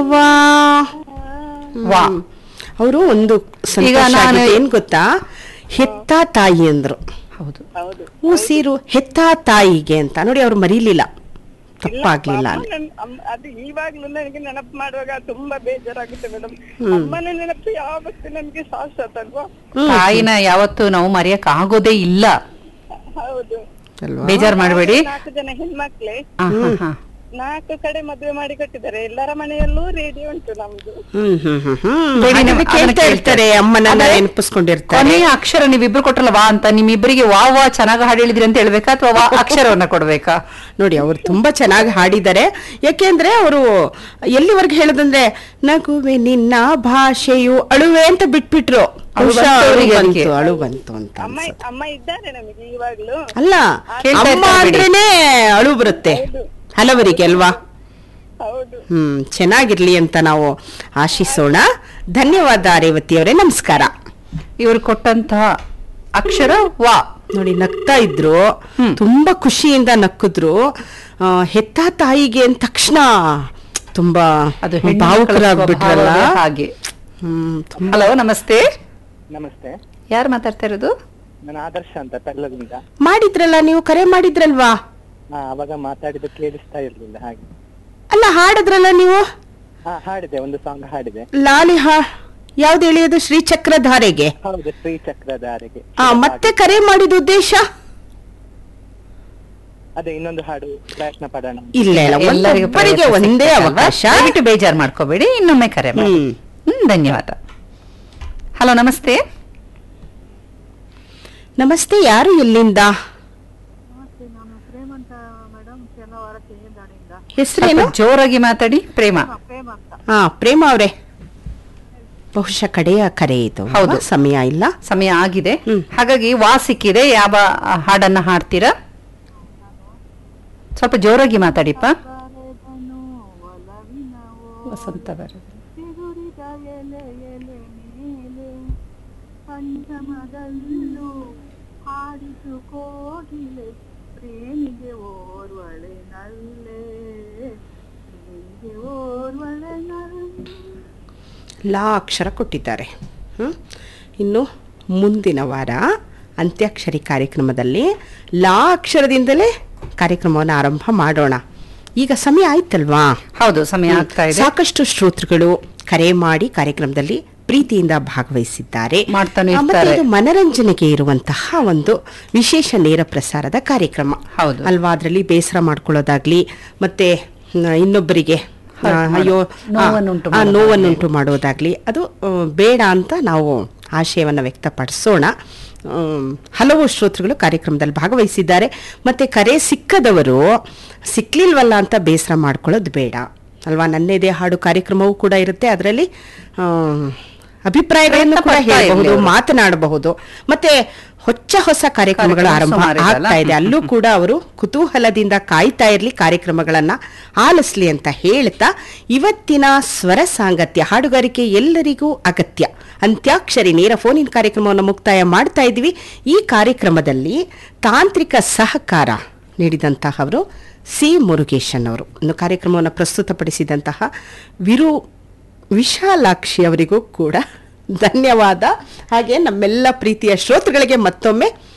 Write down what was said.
ವಾ ವಾ ಅವರು ಒಂದು ಸಂತೋಷ ಈಗ ನಾನು- ಆಗಿದ್ದು ಏನ್ ಗೊತ್ತಾ ಹೆತ್ತ ತಾಯಿ ಅಂದ್ರು ಹೌದು ಹೌದು ಉಸಿರು ಹೆತ್ತ ತಾಯಿಗೆ ಅಂತ ನೋಡಿ ಅವ್ರು ಮರೀಲಿಲ್ಲ ತಪ್ಪಾಗ್ಲಿಲ್ಲ ಅಮ್ಮ ಅಲ್ಲಿ ನನ್- ಅಮ್ಮ- ಅದು ಇವಾಗ್ಲೂ ನನಗೆ ನೆನಪು ಮಾಡುವಾಗ ತುಂಬಾ ಬೇಜಾರಾಗುತ್ತೆ ಮೇಡಮ್ ಅಮ್ಮನ ನೆನಪು ಯಾವತ್ತು ನನ್ಗೆ ಶಾಶ್ವತ ಅಲ್ವಾ ತಾಯಿನ ಯಾವತ್ತು ನಾವು ಮರೆಯಕ್ ಆಗೋದೇ ಇಲ್ಲ ಹೌದು ಅಲ್ವಾ ಬೇಜಾರ್ ಮಾಡಬೇಡಿ ನಾಲ್ಕು ಜನ ಹೆಣ್ಮಕ್ಳೇ ಹಾ ಹಾ ನಾಲ್ಕು ಕಡೆ ಮದುವೆ ಮಾಡಿ ಕೊಟ್ಟಿದ್ದಾರೆ ಎಲ್ಲರ ಮನೆಯಲ್ಲೂ ರೇಡಿಯೋ ಉಂಟು ನಮ್ದು ಹ್ಮ್ ಹ್ಮ್ ಹ್ಮ್ ಹ್ಮ್ ಬೇಡಿ ಹಾಗಾದ್ರೆ ನಿಮ್ಮ- ಕೇಳ್ತಾ ಅದನ್ನ ಇರ್ತಾರೆ ಕೇಳ್ತಾರೆ. ಅಮ್ಮನನ್ನ ಅದೇ ನೆನಪಿಸ್ಕೊಂಡಿರ್ತಾರೆ ಕೊನೆಯ ಅಕ್ಷರ ನೀವಿಬ್ರು ಕೊಟ್ರಲ್ಲ ವಾ ಅಂತ ನಿಮ್ಮಿಬ್ಬರಿಗೆ ವಾ ವಾ ಚೆನ್ನಾಗಿ ಹಾಡು ಹೇಳಿದ್ರಿ ಅಂತ ಹೇಳ್ಬೇಕಾ ಅಥವಾ ವಾ ಅಕ್ಷರವನ್ನ ಕೊಡ್ಬೇಕಾ ನೋಡಿ ಅವರು ತುಂಬಾ ಚೆನ್ನಾಗಿ ಹಾಡಿದ್ದಾರೆ ಯಾಕೆಂದ್ರೆ ಅವರು ಎಲ್ಲಿವರೆಗೆ ಹೇಳದಂದ್ರೆ ನಗುವೆ ನಿನ್ನ ಭಾಷೆಯು ಅಳುವೆ ಅಂತ ಬಿಟ್ಬಿಟ್ರು ಅಳು ಬಹುಶಃ ಬಂತು ಅಳು ಅವ್ರಿಗೆ ಬಂತು ಅದಕ್ಕೆ. ಅಳು ಬಂತು ಅಂತ ಅಮ್ಮ ಅನ್ಸುತ್ತೆ. ಅಮ್ಮ ಇದ್ದಾರೆ ನಮಗೆ ಇವಾಗ್ಲೂ ಅಲ್ಲ ಕೇಳ್ತಾ ಅಮ್ಮ ಇರ್ತಾರೆ ಬಿಡಿ. ಅಂದ್ರೇನೆ ಅಳು ಬರುತ್ತೆ ಹಲವರಿಗೆ ಅಲ್ವಾ ಹೌದು ಹ್ಮ್ ಚೆನ್ನಾಗಿರ್ಲಿ ಅಂತ ನಾವು ಆಶಿಸೋಣ ಧನ್ಯವಾದ ರೇವತಿ ಅವರೇ ನಮಸ್ಕಾರ ಇವ್ರು ಕೊಟ್ಟಂತಹ ಅಕ್ಷರ ವಾ ನೋಡಿ ನಗ್ತಾ ಇದ್ರು ಹ್ಮ್. ತುಂಬಾ ಖುಷಿಯಿಂದ ನಕ್ಕಿದ್ರು ಆ, ಹೆತ್ತ ತಾಯಿಗೆ ಅಂದ ತಕ್ಷಣ ತುಂಬಾ ಅದು ಹೆಣ್ಣು ಮಕ್ಕಳ ಭಾವುಕರಾಗ್ಬಿಟ್ರಲ್ಲ ಸ್ವಭಾವವೇ ಹಾಗೆ ಹ್ಮ್ ತುಂಬಾ ಹಲೋ ನಮಸ್ತೆ ನಮಸ್ತೆ ಯಾರು ಮಾತಾಡ್ತಾ ಇರೋದು ನಾನು ಆದರ್ಶ ಅಂತ ಪೆರ್ಲದಿಂದ ಮಾಡಿದ್ರಲ್ಲ ನೀವು ಕರೆ ಮಾಡಿದ್ರಲ್ವಾ ಹಾ ಅವಾಗ ಮಾತಾಡಿದ ಕೇಳಿಸ್ತಾ ಇರ್ಲಿಲ್ಲ ಹಾಗೆ ಅಲ್ಲ ಹಾಡಿದ್ರಲ್ಲ ನೀವು ಹಾ ಹಾಡಿದೆ ಒಂದು ಸಾಂಗ್ ಹಾಡಿದೆ ಲಾಲಿ ಹಾ ಯಾವ್ದು ಹೇಳಿಯೋದು ಶ್ರೀಚಕ್ರಧಾರೆಗೆ ಹೌದು ಶ್ರೀ ಚಕ್ರಧಾರೆಗೆ ಆ ಮತ್ತೆ ಕರೆ ಮಾಡಿದ ಉದ್ದೇಶ ಅದೇ ಇನ್ನೊಂದು ಹಾಡು ಪ್ರಯತ್ನ ಪಡೋಣ ಇಲ್ಲ ಇಲ್ಲ ಎಲ್ಲರಿಗೂ ಒಬ್ಬರಿಗೆ ಪ್ರಯತ್ನ ಒಂದೇ ಸಿಗ್ತದಲ್ವಾ? ಅವಕಾಶ ದಯವಿಟ್ಟು ಬೇಜಾರ್ ಮಾಡ್ಕೋಬೇಡಿ ಇನ್ನೊಮ್ಮೆ ಕರೆ ಮಾಡಿ ಹ್ಮ್. ಹ್ಮ್ ಧನ್ಯವಾದ ಹಲೋ ನಮಸ್ತೆ ನಮಸ್ತೆ ಯಾರು ಎಲ್ಲಿಂದ ನಾನು ಪ್ರೇಮ್ ಅಂತ ಮೇಡಮ್ ಶನಿವಾರ ತೆಂಗಿನದಾಣಿಯಿಂದ ಹೆಸರೇನು ಸ್ವಲ್ಪ ಜೋರಾಗಿ ಮಾತಾಡಿ ಪ್ರೇಮ ಪ್ರೇಮ್ ಅಂತ ಹಾ ಪ್ರೇಮ ಅವರೇ ಬಹುಶಃ ಕಡೆಯ ಕರೆ ಇದು ಹೌದು. ಅಲ್ವಾ? ಸಮಯ ಇಲ್ಲ ಸಮಯ ಆಗಿದೆ ಹ್ಮ್. ಹಾಗಾಗಿ ವಾ ಸಿಕ್ಕಿದೆ ಯಾವ ಹಾಡನ್ನ ಹಾಡ್ತೀರಾ ಸ್ವಲ್ಪ ಜೋರಾಗಿ ಮಾತಾಡಿಪ್ಪ ಬರೆದನು ಒಲವಿನವೋ ವಸಂತ ಬರೆದ ಸಿಗುರಿದ ಎಲೆ ಎಲೆ ಮೇಲೆ ಪಂಚಮದಲ್ಲೂ ಹಾಡಿತು ಕೋಗಿಲೆ ಪ್ರೇಮಿಗೆ ಓರ್ವಳೆ ನಲ್ಲೆ ಪ್ರೇಮಿಗೆ ಓರ್ವಳೆ ನಲ್ಲೆ ಲಾ ಅಕ್ಷರ ಕೊಟ್ಟಿದ್ದಾರೆ ಹ್ಮ್? ಇನ್ನು ಮುಂದಿನ ವಾರ ಅಂತ್ಯಾಕ್ಷರಿ ಕಾರ್ಯಕ್ರಮದಲ್ಲಿ ಲಾ ಅಕ್ಷರದಿಂದಲೇ ಕಾರ್ಯಕ್ರಮವನ್ನು ಆರಂಭ ಮಾಡೋಣ ಈಗ ಸಮಯ ಆಯ್ತಲ್ವಾ ಹೌದು ಸಮಯ ಆಗ್ತಾ ಇದೆ ಸಾಕಷ್ಟು ಶ್ರೋತೃಗಳು ಕರೆ ಮಾಡಿ ಕಾರ್ಯಕ್ರಮದಲ್ಲಿ ಪ್ರೀತಿಯಿಂದ ಭಾಗವಹಿಸಿದ್ದಾರೆ ಮಾಡ್ತಾನೆ ಆ, ಮತ್ತೆ ಇರ್ತಾರೆ. ಇದು ಮನರಂಜನೆಗೆ ಇರುವಂತಹ ಒಂದು ವಿಶೇಷ ನೇರ ಪ್ರಸಾರದ ಕಾರ್ಯಕ್ರಮ ಹೌದು. ಅಲ್ವಾ ಅದರಲ್ಲಿ ಬೇಸರ ಮಾಡ್ಕೊಳ್ಳೋದಾಗ್ಲಿ ಮತ್ತೆ ಮ್, ಇನ್ನೊಬ್ಬರಿಗೆ ಆ, Hurt ಮಾಡು- ಅಯ್ಯೋ ನೋವನ್ನುಂಟು ಆ, ಆ, ಮಾಡೋದಾಗ್ಲಿ. ನೋವನ್ನುಂಟು ಮಾಡೋದಾಗ್ಲಿ ಅದು ಆ, ಬೇಡ ಅಂತ ನಾವು ಆಶಯವನ್ನು ವ್ಯಕ್ತಪಡಿಸೋಣ ಆಮ್, ಹಲವು ಶ್ರೋತೃಗಳು ಕಾರ್ಯಕ್ರಮದಲ್ಲಿ ಭಾಗವಹಿಸಿದ್ದಾರೆ ಮತ್ತೆ ಕರೆ ಸಿಕ್ಕದವರು ಸಿಕ್ಲಿಲ್ವಲ್ಲ ಅಂತ ಬೇಸರ ಮಾಡ್ಕೊಳ್ಳೋದು ಬೇಡ ಅಲ್ವಾ ನನ್ನೆದೆ ಹಾಡು ಕಾರ್ಯಕ್ರಮವೂ ಕೂಡ ಇರುತ್ತೆ ಅದರಲ್ಲಿ ಅಭಿಪ್ರಾಯಗಳನ್ನು ಕೂಡ ಪ್ರಯತ್ನ ಪಡ್ತಾ ಹೇಳಬಹುದು ಇರ್ಲಿ ಅವರು. ಮಾತನಾಡಬಹುದು ಮತ್ತೆ ಹೊಚ್ಚ ಹೊಸ ಕಾರ್ಯಕ್ರಮಗಳು ಕಾರ್ಯಕ್ರಮ ಆರಂಭ ಸುಮಾರು ಇದೆಯಲ್ಲ? ಆಗ್ತಾ ಇದೆ ಅಲ್ಲೂ ಕೂಡ ಅವರು ಕುತೂಹಲದಿಂದ ಕಾಯ್ತಾ ಇರಲಿ ಕಾರ್ಯಕ್ರಮಗಳನ್ನ ಆಲಿಸ್ಲಿ ಅಂತ ಹೇಳ್ತಾ ಇವತ್ತಿನ ಸ್ವರ ಸಾಂಗತ್ಯ ಹಾಡುಗಾರಿಕೆ ಎಲ್ಲರಿಗೂ ಅಗತ್ಯ ಅಂತ್ಯಾಕ್ಷರಿ ನೇರ ಫೋನಿನ್ ಕಾರ್ಯಕ್ರಮವನ್ನು ಮುಕ್ತಾಯ ಮಾಡ್ತಾ ಇದ್ವಿ ಈ ಕಾರ್ಯಕ್ರಮದಲ್ಲಿ ತಾಂತ್ರಿಕ ಸಹಕಾರ ನೀಡಿದಂತಹವರು ಸಿ ಮುರುಗೇಶನ್ ಅವರು ಇನ್ನು ಕಾರ್ಯಕ್ರಮವನ್ನು ಪ್ರಸ್ತುತಪಡಿಸಿದಂತಹ ವಿರು ವಿಶಾಲಾಕ್ಷಿ ಅವರಿಗೂ ಕೂಡ ಧನ್ಯವಾದ ಹಾಗೆ ನಮ್ಮೆಲ್ಲ ಪ್ರೀತಿಯ ಶ್ರೋತೃಗಳಿಗೆ ಮತ್ತೊಮ್ಮೆ